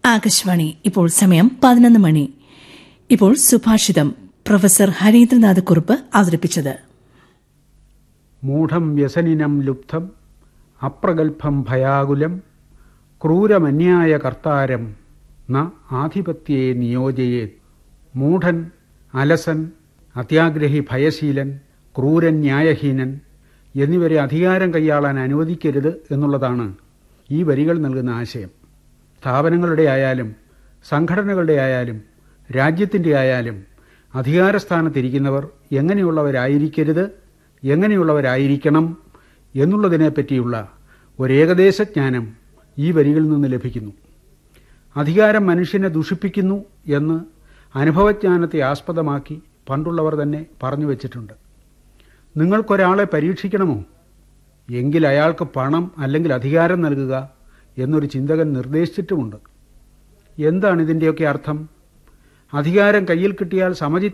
ആകാശവാണി ഇപ്പോൾ സമയം പതിനൊന്ന് മണി ഇപ്പോൾ സുഭാഷിതം പ്രൊഫസർ ഹരീന്ദ്രനാഥ് കുറുപ്പ് അവതരിപ്പിച്ചത് മൂഢം വ്യസനിനം ലുബ്ധം അപ്രഗൽഭം ഭയാകുലം ക്രൂരമന്യായ കർത്താരം ന ആധിപത്യേ നിയോജയേ മൂഢൻ അലസൻ അത്യാഗ്രഹി ഭയശീലൻ ക്രൂരൻ ന്യായഹീനൻ എന്നിവരെ അധികാരം കൈയാളാൻ അനുവദിക്കരുത് എന്നുള്ളതാണ് ഈ വരികൾ നൽകുന്ന ആശയം സ്ഥാപനങ്ങളുടെ ആയാലും സംഘടനകളുടെ ആയാലും രാജ്യത്തിൻ്റെ ആയാലും അധികാരസ്ഥാനത്തിരിക്കുന്നവർ എങ്ങനെയുള്ളവരായിരിക്കരുത് എങ്ങനെയുള്ളവരായിരിക്കണം എന്നുള്ളതിനെപ്പറ്റിയുള്ള ഒരേകദേശ ജ്ഞാനം ഈ വരികളിൽ നിന്ന് ലഭിക്കുന്നു അധികാരം മനുഷ്യനെ ദുഷിപ്പിക്കുന്നു എന്ന് അനുഭവജ്ഞാനത്തെ ആസ്പദമാക്കി പണ്ടുള്ളവർ തന്നെ പറഞ്ഞു വച്ചിട്ടുണ്ട് നിങ്ങൾക്കൊരാളെ പരീക്ഷിക്കണമോ എങ്കിൽ അയാൾക്ക് പണം അല്ലെങ്കിൽ അധികാരം നൽകുക എന്നൊരു ചിന്തകൻ നിർദ്ദേശിച്ചിട്ടുമുണ്ട് എന്താണ് ഇതിൻ്റെയൊക്കെ അർത്ഥം അധികാരം കയ്യിൽ കിട്ടിയാൽ സമചി